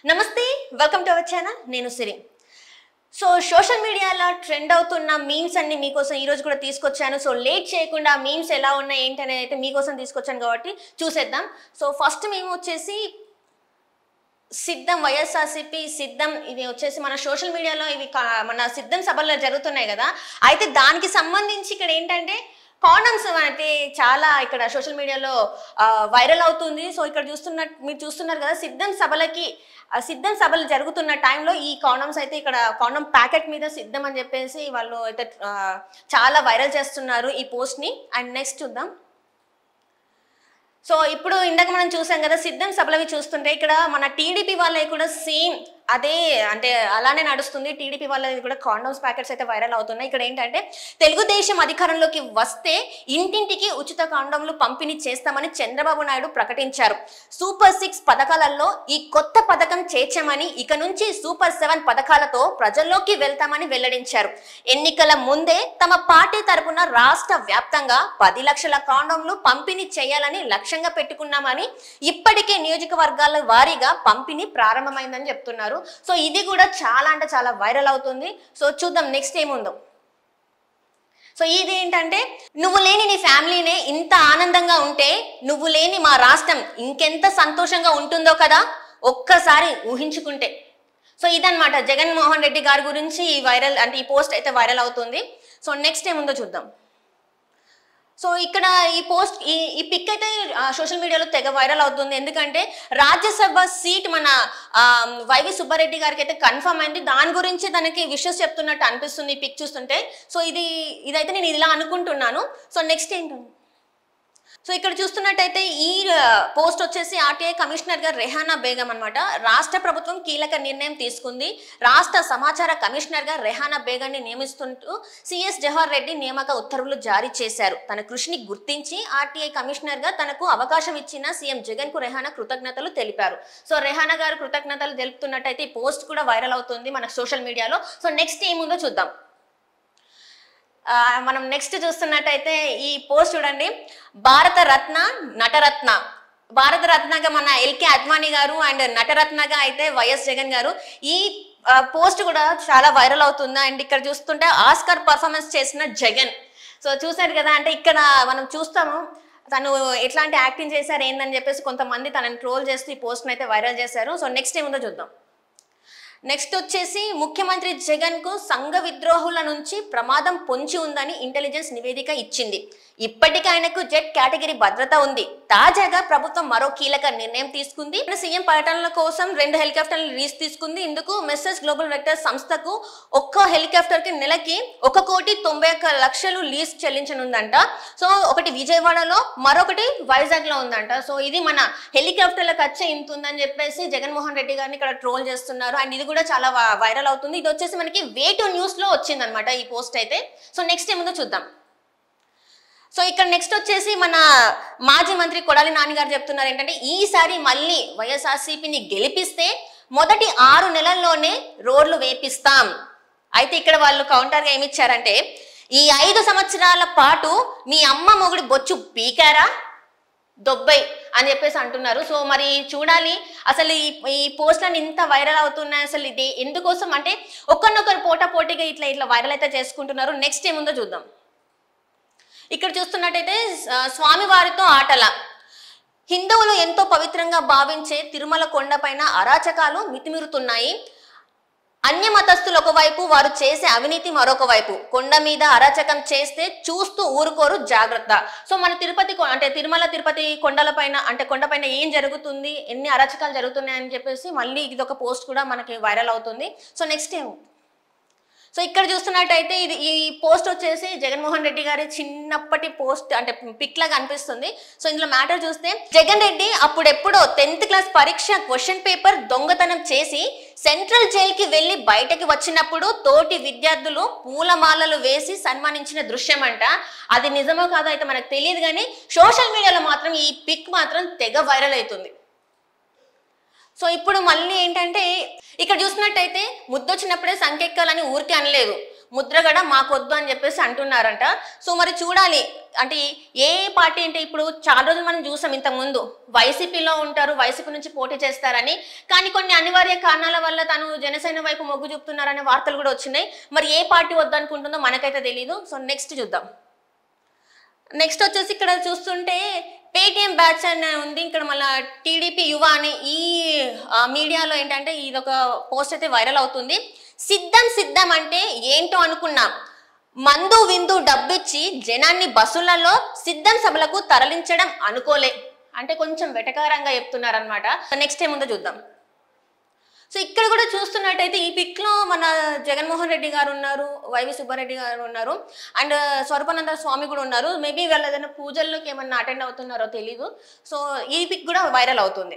నమస్తే welcome to our channel నేను Siri so social మీడియాలో ట్రెండ్ అవుతున్న మీమ్స్ అన్ని మీకోసం ఈ రోజు కూడా తీసుకొచ్చాను సో లేట్ చేయకుండా మీమ్స్ ఎలా ఉన్నాయి ఏంటి అనేది అయితే మీకోసం తీసుకొచ్చాను కాబట్టి చూసేద్దాం సో ఫస్ట్ మేము వచ్చేసి సిద్ధం వైఎస్ఆర్సీపీ సిద్ధం ఇది వచ్చేసి మన సోషల్ మీడియాలో ఇవి కా- మన సిద్ధం సభల్లో జరుగుతున్నాయి కదా అయితే దానికి సంబంధించి ఇక్కడ ఏంటంటే కాండమ్స్ అయితే చాలా ఇక్కడ సోషల్ మీడియాలో వైరల్ అవుతుంది సో ఇక్కడ చూస్తున్న మీరు చూస్తున్నారు కదా సిద్ధం సభలకి ఆ సిద్ధం సభలు జరుగుతున్న టైంలో ఈ కాండమ్స్ అయితే ఇక్కడ కాండమ్ ప్యాకెట్ మీద సిద్ధం అని చెప్పేసి వాళ్ళు అయితే ఆ, చాలా వైరల్ చేస్తున్నారు ఈ పోస్ట్ని అండ్ నెక్స్ట్ చూద్దాం సో ఇప్పుడు ఇందాక మనం చూసాం కదా సిద్ధం సభలవి చూస్తుంటే ఇక్కడ మన టీడీపీ వాళ్ళవి కూడా సేమ్ అదే అంటే అలానే నడుస్తుంది టీడీపీ వాళ్ళది కూడా కాండోమ్స్ ప్యాకెట్స్ అయితే వైరల్ అవుతున్నాయి ఇక్కడ ఏంటంటే తెలుగుదేశం అధికారంలోకి వస్తే ఇంటింటికి ఉచిత కాండోమ్లు పంపిణీ చేస్తామని చంద్రబాబు నాయుడు ప్రకటించారు సూపర్ సిక్స్ పథకాలలో ఈ కొత్త పథకం చేర్చామని ఇక నుంచి సూపర్ సెవెన్ పథకాలతో ప్రజల్లోకి వెళ్తామని వెల్లడించారు ఎన్నికల ముందే తమ పార్టీ తరపున రాష్ట్ర వ్యాప్తంగా పది లక్షల కాండోమ్లు పంపిణీ చేయాలని లక్ష్యంగా పెట్టుకున్నామని ఇప్పటికే నియోజకవర్గాల వారీగా పంపిణీ ప్రారంభమైందని చెప్తున్నారు సో ఇది కూడా చాలా అంటే చాలా వైరల్ అవుతుంది సో చూద్దాం నెక్స్ట్ ఏముందో సో ఇది ఏంటంటే నువ్వు లేని నీ ఫ్యామిలీనే ఇంత ఆనందంగా ఉంటే నువ్వు లేని మా రాష్ట్రం ఇంకెంత సంతోషంగా ఉంటుందో కదా ఒక్కసారి ఊహించుకుంటే సో ఇదన్నమాట జగన్మోహన్ రెడ్డి గారి గురించి ఈ వైరల్ అంటే ఈ పోస్ట్ అయితే వైరల్ అవుతుంది సో నెక్స్ట్ ఏముందో చూద్దాం సో ఇక్కడ ఈ పోస్ట్ ఈ ఈ పిక్ అయితే సోషల్ మీడియాలో తెగ వైరల్ అవుతుంది ఎందుకంటే రాజ్యసభ సీట్ మన ఆ, వైవి సుబ్బారెడ్డి గారికి అయితే కన్ఫర్మ్ అయింది దాని గురించి తనకి విషెస్ చెప్తున్నట్టు అనిపిస్తుంది ఈ పిక్ చూస్తుంటే సో ఇది ఇదైతే నేను ఇలా అనుకుంటున్నాను సో నెక్స్ట్ ఏంటంటే సో ఇక్కడ చూస్తున్నట్టయితే ఈ పోస్ట్ వచ్చేసి ఆర్టీఐ కమిషనర్ గా రెహానా బేగం అన్నమాట రాష్ట్ర ప్రభుత్వం కీలక నిర్ణయం తీసుకుంది రాష్ట్ర సమాచార కమిషనర్ గా రెహానా బేగం ని నియమిస్తుంటూ సిఎస్ జవహర్ రెడ్డి నియామక ఉత్తర్వులు జారీ చేశారు తన కృషిని గుర్తించి ఆర్టీఐ కమిషనర్ గా తనకు అవకాశం ఇచ్చిన సీఎం జగన్ కు రెహానా కృతజ్ఞతలు తెలిపారు సో రెహానా గారు కృతజ్ఞతలు తెలుపుతున్నట్టయితే ఈ పోస్ట్ కూడా వైరల్ అవుతుంది మన సోషల్ మీడియాలో సో నెక్స్ట్ ఏముందో చూద్దాం ఆ, మనం నెక్స్ట్ చూస్తున్నట్టయితే ఈ పోస్ట్ చూడండి భారత రత్న నటరత్న భారత రత్నగా మన ఎల్కే అద్వానీ గారు అండ్ నటరత్నగా అయితే వైఎస్ జగన్ గారు ఈ ఆ, పోస్ట్ కూడా చాలా వైరల్ అవుతుంది అండ్ ఇక్కడ చూస్తుంటే ఆస్కర్ పర్ఫార్మెన్స్ చేసిన జగన్ సో చూసారు కదా అంటే ఇక్కడ మనం చూస్తాము తను ఎట్లాంటి యాక్టింగ్ చేశారు ఏందని చెప్పేసి కొంతమంది తనని ట్రోల్ చేస్తూ ఈ పోస్ట్ని అయితే వైరల్ చేశారు సో నెక్స్ట్ ఏముందో చూద్దాం నెక్స్ట్ వచ్చేసి ముఖ్యమంత్రి జగన్ కు సంఘ విద్రోహుల నుంచి ప్రమాదం పొంచి ఉందని ఇంటెలిజెన్స్ నివేదిక ఇచ్చింది ఇప్పటికీ ఆయనకు జెట్ కేటగిరీ భద్రత ఉంది తాజాగా ప్రభుత్వం మరో కీలక నిర్ణయం తీసుకుంది సీఎం పర్యటనల కోసం రెండు హెలికాప్టర్లు లీజ్ తీసుకుంది ఇందుకు మెస్సెస్ గ్లోబల్ వెక్టర్ సంస్థకు ఒక్క హెలికాప్టర్ కి నెలకి ఒక కోటి తొంభై ఒక్క లక్షలు లీజ్ చెల్లించనుందంట సో ఒకటి విజయవాడలో మరొకటి వైజాగ్ లో ఉందంట సో ఇది మన హెలికాప్టర్ల ఖర్చు ఇంత ఉందని చెప్పేసి జగన్మోహన్ రెడ్డి గారిని ఇక్కడ ట్రోల్ చేస్తున్నారు అండ్ ఇది కూడా చాలా వా- వైరల్ అవుతుంది ఇది వచ్చేసి మనకి వే టు న్యూస్ లో వచ్చిందనమాట ఈ పోస్ట్ అయితే సో నెక్స్ట్ ఏముందో చూద్దాం సో ఇక్కడ నెక్స్ట్ వచ్చేసి మన మాజీ మంత్రి కొడాలి నాని గారు చెప్తున్నారు ఏంటంటే ఈసారి మళ్ళీ వైఎస్ఆర్సీపీని గెలిపిస్తే మొదటి ఆరు నెలల్లోనే రోడ్లు వేపిస్తాం అయితే ఇక్కడ వాళ్ళు కౌంటర్గా ఏమి ఇచ్చారంటే ఈ ఐదు సంవత్సరాల పాటు మీ అమ్మ మొగుడి బొచ్చు పీకారా దొబ్బై అని చెప్పేసి అంటున్నారు సో మరి చూడాలి అసలు ఈ ఈ పోస్ట్లను ఇంత వైరల్ అవుతున్నాయి అసలు ఇది ఎందుకోసం అంటే ఒకరినొకరు పోటా పోటీగా ఇట్లా ఇట్లా వైరల్ అయితే చేసుకుంటున్నారు నెక్స్ట్ ఏముందో చూద్దాం ఇక్కడ చూస్తున్నట్టయితే ఆ, స్వామివారితో ఆటల హిందువులు ఎంతో పవిత్రంగా భావించే తిరుమల కొండపైన అరాచకాలు మితిమిరుతున్నాయి అన్య మతస్థులు ఒకవైపు వారు చేసే అవినీతి మరొక వైపు కొండ మీద అరాచకం చేస్తే చూస్తూ ఊరుకోరు జాగ్రత్త సో మన తిరుపతి కొ- అంటే తిరుమల తిరుపతి కొండల పైన అంటే కొండపైన ఏం జరుగుతుంది ఎన్ని అరాచకాలు జరుగుతున్నాయని చెప్పేసి మళ్ళీ ఇది ఒక పోస్ట్ కూడా మనకి వైరల్ అవుతుంది సో నెక్స్ట్ ఏం సో ఇక్కడ చూస్తున్నట్టయితే ఇది ఈ పోస్ట్ వచ్చేసి జగన్మోహన్ రెడ్డి గారి చిన్నప్పటి పోస్ట్ అంటే పిక్ లాగా అనిపిస్తుంది సో ఇందులో మ్యాటర్ చూస్తే జగన్ రెడ్డి అప్పుడెప్పుడో టెన్త్ క్లాస్ పరీక్ష క్వశ్చన్ పేపర్ దొంగతనం చేసి సెంట్రల్ జైలుకి వెళ్ళి బయటకి వచ్చినప్పుడు తోటి విద్యార్థులు పూలమాలలు వేసి సన్మానించిన దృశ్యం అంట అది నిజమో కాదో అయితే మనకు తెలియదు కానీ సోషల్ మీడియాలో మాత్రం ఈ పిక్ మాత్రం తెగ వైరల్ అవుతుంది సో ఇప్పుడు మళ్ళీ ఏంటంటే ఇక్కడ చూసినట్టయితే ముద్దొచ్చినప్పుడే సంకెక్కాలని ఊరికే అనలేదు ముద్రగడ మాకొద్దు అని చెప్పేసి అంటున్నారంట సో మరి చూడాలి అంటే ఏ పార్టీ అంటే ఇప్పుడు చాలా రోజులు మనం చూసాం ఇంతకు ముందు వైసీపీలో ఉంటారు వైసీపీ నుంచి పోటీ చేస్తారని కానీ కొన్ని అనివార్య కారణాల వల్ల తను జనసేన వైపు మొగ్గు చూపుతున్నారనే వార్తలు కూడా వచ్చినాయి మరి ఏ పార్టీ వద్దనుకుంటుందో మనకైతే తెలియదు సో నెక్స్ట్ చూద్దాం నెక్స్ట్ వచ్చేసి ఇక్కడ చూస్తుంటే పేటిఎం బ్యాచ్ అని ఉంది ఇక్కడ మళ్ళీ టీడీపీ యువ అనే ఈ ఆ, మీడియాలో ఏంటంటే ఇది ఒక పోస్ట్ అయితే వైరల్ అవుతుంది సిద్ధం సిద్ధం అంటే ఏంటో అనుకున్నాం మందు విందు డబ్బిచ్చి జనాన్ని బస్సులలో సిద్ధం సభలకు తరలించడం అనుకోలే అంటే కొంచెం వెటకారంగా చెప్తున్నారనమాట నెక్స్ట్ ఏముందో చూద్దాం సో ఇక్కడ కూడా చూస్తున్నట్టయితే ఈ పిక్ లో మన జగన్మోహన్ రెడ్డి గారు ఉన్నారు వైవి సుబ్బారెడ్డి గారు ఉన్నారు అండ్ స్వరూపానంద స్వామి కూడా ఉన్నారు మేబీ వాళ్ళు ఏదైనా పూజల్లోకి ఏమన్నా అటెండ్ అవుతున్నారో తెలీదు సో ఈ పిక్ కూడా వైరల్ అవుతుంది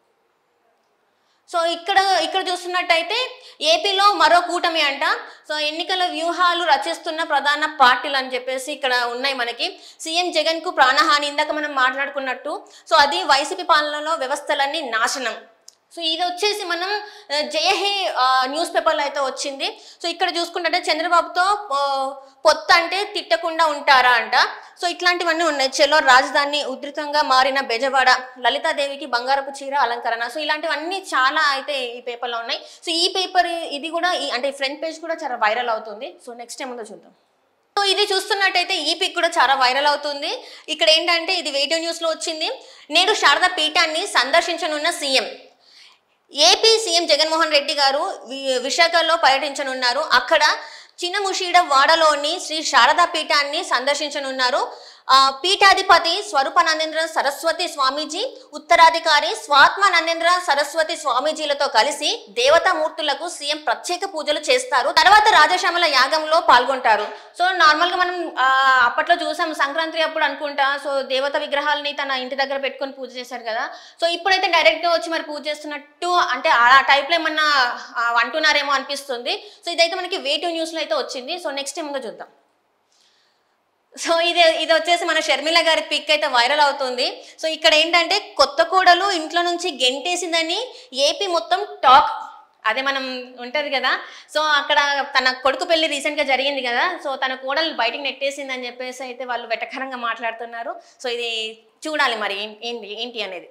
సో ఇక్కడ ఇక్కడ చూస్తున్నట్టయితే ఏపీలో మరో కూటమి అంట సో ఎన్నికల వ్యూహాలు రచిస్తున్న ప్రధాన పార్టీలు అని చెప్పేసి ఇక్కడ ఉన్నాయి మనకి సీఎం జగన్ కు ప్రాణహాని ఇందాక మనం మాట్లాడుకున్నట్టు సో అది వైసీపీ పాలనలో వ్యవస్థలన్నీ నాశనం సో ఇది వచ్చేసి మనం ఆ, జయహే ఆ, న్యూస్ పేపర్లో అయితే వచ్చింది సో ఇక్కడ చూసుకుంటే చంద్రబాబుతో ఆ, పొత్తు అంటే తిట్టకుండా ఉంటారా అంట సో ఇట్లాంటివన్నీ ఉన్నాయి చెలో రాజధాని ఉధృతంగా మారిన బెజవాడ లలితాదేవికి బంగారపు చీర అలంకరణ సో ఇలాంటివన్నీ చాలా అయితే ఈ పేపర్లో ఉన్నాయి సో ఈ పేపర్ ఇది కూడా ఈ అంటే ఫ్రంట్ పేజ్ కూడా చాలా వైరల్ అవుతుంది సో నెక్స్ట్ ఏముందో చూద్దాం సో ఇది చూస్తున్నట్టయితే ఈ పిక్ కూడా చాలా వైరల్ అవుతుంది ఇక్కడ ఏంటంటే ఇది వేటో న్యూస్ లో వచ్చింది నేడు శారదా పీఠాన్ని సందర్శించనున్న CM AP CM Jaganmohan Reddy garu వి- విశాఖలో పర్యటించనున్నారు అక్కడ చిన్నముషీడ వాడలోని శ్రీ శారదా పీఠాన్ని సందర్శించనున్నారు ఆ, పీఠాధిపతి స్వరూపానందేంద్ర సరస్వతి స్వామీజీ ఉత్తరాధికారి స్వాత్మానందేంద్ర సరస్వతి స్వామీజీలతో కలిసి దేవతామూర్తులకు సీఎం ప్రత్యేక పూజలు చేస్తారు తర్వాత రాజశ్యామల యాగంలో పాల్గొంటారు సో నార్మల్ గా మనం ఆ, అప్పట్లో చూసాం సంక్రాంతి అప్పుడు అనుకుంటా సో దేవత విగ్రహాలని తన ఇంటి దగ్గర పెట్టుకొని పూజ చేశారు కదా సో ఇప్పుడైతే డైరెక్ట్ గా వచ్చి మరి పూజ చేస్తున్నట్టు అంటే ఆ టైప్ లో ఏమన్నా ఆ, అంటున్నారేమో అనిపిస్తుంది సో ఇదైతే మనకి వేటివ్ న్యూస్ లో అయితే వచ్చింది సో నెక్స్ట్ ఏముందో చూద్దాం సో ఇది ఇది వచ్చేసి మన షర్మిల గారి పిక్ అయితే వైరల్ అవుతుంది సో ఇక్కడ ఏంటంటే కొత్త కోడలు ఇంట్లో నుంచి గెంటేసిందని ఏపీ మొత్తం టాక్ అదే మనం ఉంటది కదా సో అక్కడ తన కొడుకు పెళ్లి రీసెంట్ గా జరిగింది కదా సో తన కోడలు బయటికి నెట్టేసింది అని చెప్పేసి అయితే వాళ్ళు వెటకరంగా మాట్లాడుతున్నారు సో ఇది చూడాలి మరి ఏం- ఏంటి ఏంటి అనేది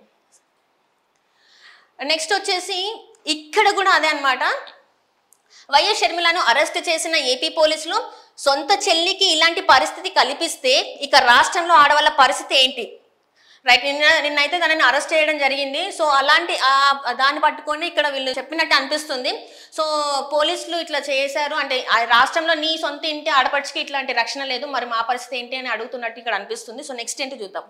నెక్స్ట్ వచ్చేసి ఇక్కడ కూడా అదే అన్నమాట వైఎస్ షర్మిలను అరెస్ట్ చేసిన ఏపీ పోలీసులు సొంత చెల్లికి ఇలాంటి పరిస్థితి కల్పిస్తే ఇక రాష్ట్రంలో ఆడవాళ్ళ పరిస్థితి ఏంటి రైట్ నిన్న నిన్నైతే తనని అరెస్ట్ చేయడం జరిగింది సో అలాంటి ఆ దాన్ని పట్టుకొని ఇక్కడ వీళ్ళు చెప్పినట్టు అనిపిస్తుంది సో పోలీసులు ఇట్లా చేశారు అంటే ఆ రాష్ట్రంలో నీ సొంత ఇంటి ఆడపడిచికి ఇట్లాంటి రక్షణ లేదు మరి మా పరిస్థితి ఏంటి అని అడుగుతున్నట్టు ఇక్కడ అనిపిస్తుంది సో నెక్స్ట్ ఏంటి చూద్దాం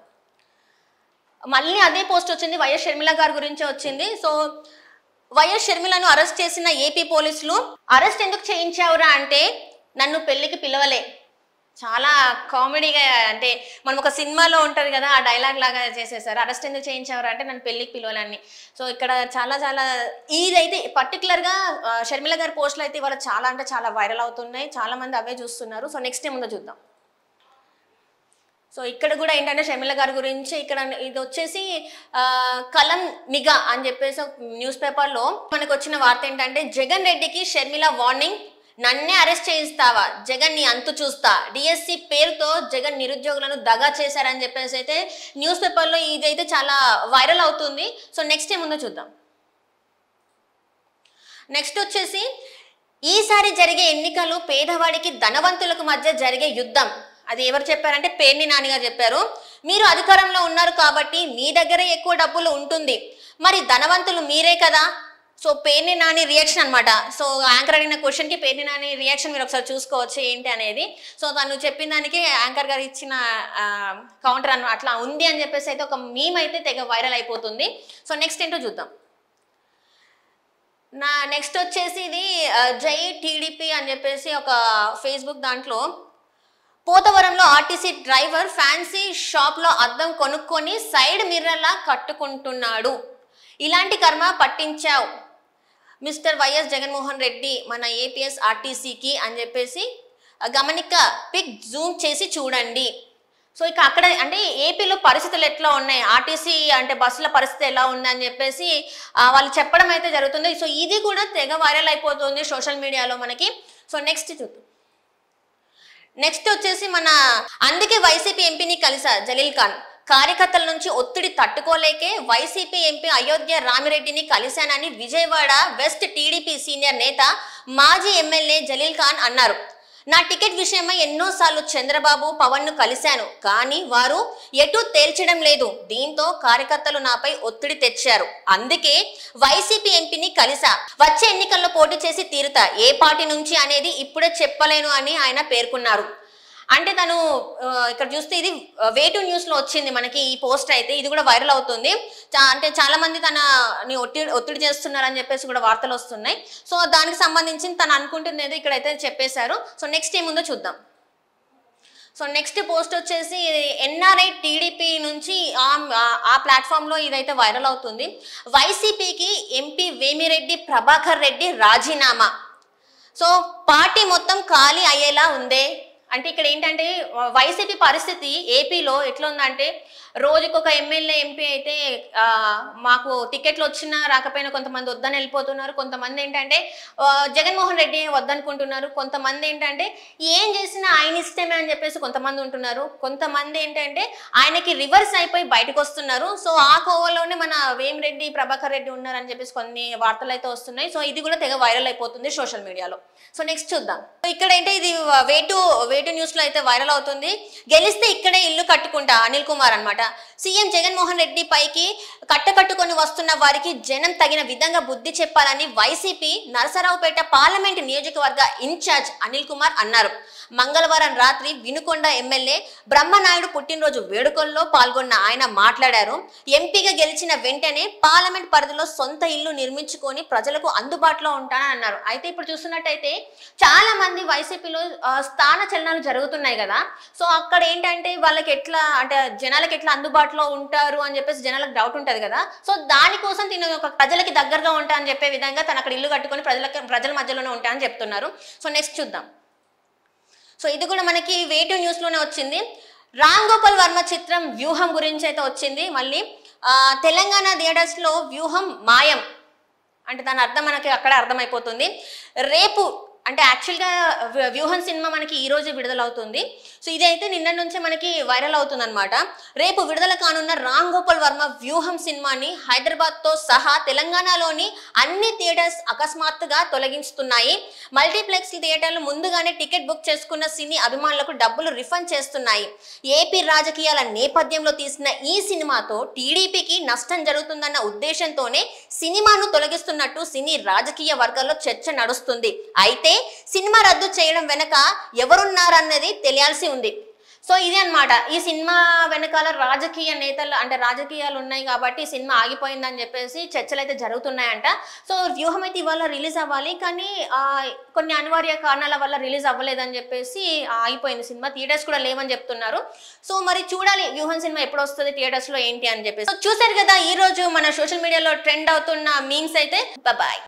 మళ్ళీ అదే పోస్ట్ వచ్చింది వైఎస్ షర్మిల గారి గురించి వచ్చింది సో వైఎస్ షర్మిలను అరెస్ట్ చేసిన ఏపీ పోలీసులు అరెస్ట్ ఎందుకు చేయించావురా అంటే నన్ను పెళ్లికి పిలవలే చాలా కామెడీగా అంటే మనం ఒక సినిమాలో ఉంటది కదా ఆ డైలాగ్ లాగా చేసేసారు అరెస్ట్ ఎందుకు చేయించారు అంటే నన్ను పెళ్లికి పిలవాలని సో ఇక్కడ చాలా చాలా ఇదైతే పర్టికులర్గా షర్మిల గారి పోస్టులు అయితే ఇవాళ చాలా అంటే చాలా వైరల్ అవుతున్నాయి చాలా మంది అవే చూస్తున్నారు సో నెక్స్ట్ ఏముందో చూద్దాం సో ఇక్కడ కూడా ఏంటంటే షర్మిల గారి గురించి ఇక్కడ ఇది వచ్చేసి ఆ, కలం నిఘా అని చెప్పేసి ఒక న్యూస్ పేపర్లో మనకు వచ్చిన వార్త ఏంటంటే జగన్ రెడ్డికి షర్మిల వార్నింగ్ నన్నే అరెస్ట్ చేయిస్తావా జగన్ ని అంతు చూస్తా డిఎస్సి పేరుతో జగన్ నిరుద్యోగులను దగా చేశారని చెప్పేసి అయితే న్యూస్ పేపర్లో ఇదైతే చాలా వైరల్ అవుతుంది సో నెక్స్ట్ ఏముందో చూద్దాం నెక్స్ట్ వచ్చేసి ఈసారి జరిగే ఎన్నికలు పేదవాడికి ధనవంతులకు మధ్య జరిగే యుద్ధం అది ఎవరు చెప్పారంటే పేర్ని నానిగా చెప్పారు మీరు అధికారంలో ఉన్నారు కాబట్టి మీ దగ్గర ఎక్కువ డబ్బులు ఉంటుంది మరి ధనవంతులు మీరే కదా సో పేర్ని నాని రియాక్షన్ అన్నమాట సో యాంకర్ అడిగిన క్వశ్చన్కి పేర్ని నాని రియాక్షన్ మీరు ఒకసారి చూసుకోవచ్చు ఏంటి అనేది సో తను చెప్పిన దానికి యాంకర్ గారు ఇచ్చిన కౌంటర్ అన్న అట్లా ఉంది అని చెప్పేసి అయితే ఒక మీమ్ అయితే తెగ వైరల్ అయిపోతుంది సో నెక్స్ట్ ఏంటో చూద్దాం నా నెక్స్ట్ వచ్చేసి ఇది ఆ, జై టీడీపీ అని చెప్పేసి ఒక ఫేస్బుక్ దాంట్లో పోతవరంలో ఆర్టీసీ డ్రైవర్ ఫ్యాన్సీ షాప్లో అద్దం కొనుక్కొని సైడ్ మిర్రర్లా కట్టుకుంటున్నాడు ఇలాంటి కర్మ పట్టించావు మిస్టర్ వైఎస్ జగన్మోహన్ రెడ్డి మన ఏపీఎస్ ఆర్టీసీకి అని చెప్పేసి ఆ, గమనిక పిక్ జూమ్ చేసి చూడండి సో ఇక అక్కడ అంటే ఏపీలో పరిస్థితులు ఎట్లా ఉన్నాయి ఆర్టీసీ అంటే బస్సుల పరిస్థితి ఎలా ఉంది అని చెప్పేసి ఆ, వాళ్ళు చెప్పడం అయితే జరుగుతుంది సో ఇది కూడా తెగ వైరల్ అయిపోతుంది సోషల్ మీడియాలో మనకి సో నెక్స్ట్ చూద్దాం నెక్స్ట్ వచ్చేసి మన అందుకే వైసీపీ ఎంపీని కలిసా జలీల్ ఖాన్ కార్యకర్తల నుంచి ఒత్తిడి తట్టుకోలేకే వైసీపీ ఎంపీ అయోధ్య రామిరెడ్డిని కలిశానని విజయవాడ వెస్ట్ టీడీపీ సీనియర్ నేత మాజీ ఎమ్మెల్యే జలీల్ ఖాన్ అన్నారు నా టికెట్ విషయమై ఎన్నోసార్లు చంద్రబాబు పవన్ ను కలిశాను కానీ వారు ఎటు తేల్చడం లేదు దీంతో కార్యకర్తలు నాపై ఒత్తిడి తెచ్చారు అందుకే వైసీపీ ఎంపీని కలిసా వచ్చే ఎన్నికల్లో పోటీ చేసి తీరుతా ఏ పార్టీ నుంచి అనేది ఇప్పుడే చెప్పలేను అని ఆయన పేర్కొన్నారు అంటే తను ఆ, ఇక్కడ చూస్తే ఇది వేటు న్యూస్ లో వచ్చింది మనకి ఈ పోస్ట్ అయితే ఇది కూడా వైరల్ అవుతుంది చా- అంటే చాలా మంది తనని ఒత్తిడి ఒత్తిడి చేస్తున్నారని చెప్పేసి కూడా వార్తలు వస్తున్నాయి సో దానికి సంబంధించి తను అనుకుంటున్నది ఇక్కడైతే చెప్పేశారు సో నెక్స్ట్ ఏముందో చూద్దాం సో నెక్స్ట్ పోస్ట్ వచ్చేసి ఎన్ఆర్ఐ టీడీపీ నుంచి ఆ- ఆ- ఆ ప్లాట్ఫామ్లో ఇదైతే వైరల్ అవుతుంది వైసీపీకి ఎంపీ వేమిరెడ్డి ప్రభాకర్ రెడ్డి రాజీనామా సో పార్టీ మొత్తం ఖాళీ అయ్యేలా ఉందే అంటే ఇక్కడ ఏంటంటే వైసీపీ పరిస్థితి ఏపీలో ఎట్లా ఉందంటే రోజుకొక ఎమ్మెల్యే ఎంపీ అయితే ఆ, మాకు టికెట్లు వచ్చినా రాకపోయినా కొంతమంది వద్దని వెళ్ళిపోతున్నారు కొంతమంది ఏంటంటే ఆ, జగన్మోహన్ రెడ్డి వద్దనుకుంటున్నారు కొంతమంది ఏంటంటే ఏం చేసినా ఆయన ఇష్టమే అని చెప్పేసి కొంతమంది ఉంటున్నారు కొంతమంది ఏంటంటే ఆయనకి రివర్స్ అయిపోయి బయటకు వస్తున్నారు సో ఆ కోవలోనే మన వేమిరెడ్డి ప్రభాకర్ రెడ్డి ఉన్నారని చెప్పేసి కొన్ని వార్తలు అయితే వస్తున్నాయి సో ఇది కూడా తెగ వైరల్ అయిపోతుంది సోషల్ మీడియాలో సో నెక్స్ట్ చూద్దాం సో ఇక్కడ ఏంటి ఇది వేటు వేటు న్యూస్ లో అయితే వైరల్ అవుతుంది గెలిస్తే ఇక్కడే ఇల్లు కట్టుకుంటా అనిల్ కుమార్ అన్నమాట సీఎం జగన్మోహన్ రెడ్డి పైకి కట్టకట్టుకొని వస్తున్న వారికి జనం తగిన విధంగా బుద్ధి చెప్పాలని వైసీపీ నరసరావుపేట పార్లమెంట్ నియోజకవర్గ ఇన్ఛార్జ్ అనిల్ కుమార్ అన్నారు మంగళవారం రాత్రి వినుకొండ ఎమ్మెల్యే బ్రహ్మనాయుడు పుట్టినరోజు వేడుకల్లో పాల్గొన్న ఆయన మాట్లాడారు ఎంపీగా గెలిచిన వెంటనే పార్లమెంట్ పరిధిలో సొంత ఇల్లు నిర్మించుకొని ప్రజలకు అందుబాటులో ఉంటానని అన్నారు అయితే ఇప్పుడు చూస్తున్నట్టయితే చాలా మంది వైసీపీలో ఆ, స్థాన చలనాలు జరుగుతున్నాయి కదా సో అక్కడ ఏంటంటే వాళ్ళకి ఎట్లా అంటే జనాలకి ఎట్లా అందుబాటులో ఉంటారు అని చెప్పేసి జనాలకు డౌట్ ఉంటది కదా సో దానికోసం తిన ఒక ప్రజలకి దగ్గరగా ఉంటా అని చెప్పే విధంగా తను అక్కడ ఇల్లు కట్టుకొని ప్రజలకి ప్రజల మధ్యలోనే ఉంటా అని చెప్తున్నారు సో నెక్స్ట్ చూద్దాం సో ఇది కూడా మనకి వేటు న్యూస్ లోనే వచ్చింది రామ్ గోపాల్ వర్మ చిత్రం వ్యూహం గురించి అయితే వచ్చింది మళ్ళీ ఆ, తెలంగాణ థియేటర్స్ లో వ్యూహం మాయం అంటే దాని అర్థం మనకి అక్కడ అర్థమైపోతుంది రేపు అంటే యాక్చువల్గా వ్య- వ్యూహం సినిమా మనకి ఈ రోజు విడుదలవుతుంది సో ఇదైతే నిన్న నుంచే మనకి వైరల్ అవుతుంది అనమాట రేపు విడుదల కానున్న రామ్ గోపాల్ వర్మ వ్యూహం సినిమాని హైదరాబాద్తో సహా తెలంగాణలోని అన్ని థియేటర్స్ అకస్మాత్తుగా తొలగిస్తున్నాయి మల్టీప్లెక్స్ థియేటర్లు ముందుగానే టికెట్ బుక్ చేసుకున్న సినీ అభిమానులకు డబ్బులు రిఫండ్ చేస్తున్నాయి ఏపీ రాజకీయాల నేపథ్యంలో తీసిన ఈ సినిమాతో టీడీపీకి నష్టం జరుగుతుందన్న ఉద్దేశంతోనే సినిమాను తొలగిస్తున్నట్టు సినీ రాజకీయ వర్గాల్లో చర్చ నడుస్తుంది అయితే సినిమా రద్దు చేయడం వెనక ఎవరున్నారన్నది తెలియాల్సి ఉంది సో ఇది అన్నమాట ఈ సినిమా వెనకాల రాజకీయ నేతలు అంటే రాజకీయాలు ఉన్నాయి కాబట్టి ఈ సినిమా ఆగిపోయిందని చెప్పేసి చర్చలు అయితే జరుగుతున్నాయంట సో వ్యూహం అయితే ఇవాళ రిలీజ్ అవ్వాలి కానీ ఆ, కొన్ని అనివార్య కారణాల వల్ల రిలీజ్ అవ్వలేదని చెప్పేసి ఆగిపోయింది సినిమా థియేటర్స్ కూడా లేవని చెప్తున్నారు సో మరి చూడాలి వ్యూహం సినిమా ఎప్పుడు వస్తుంది థియేటర్స్ లో ఏంటి అని చెప్పేసి సో చూసారు కదా ఈ రోజు మన సోషల్ మీడియాలో ట్రెండ్ అవుతున్న మీమ్స్ అయితే బాయ్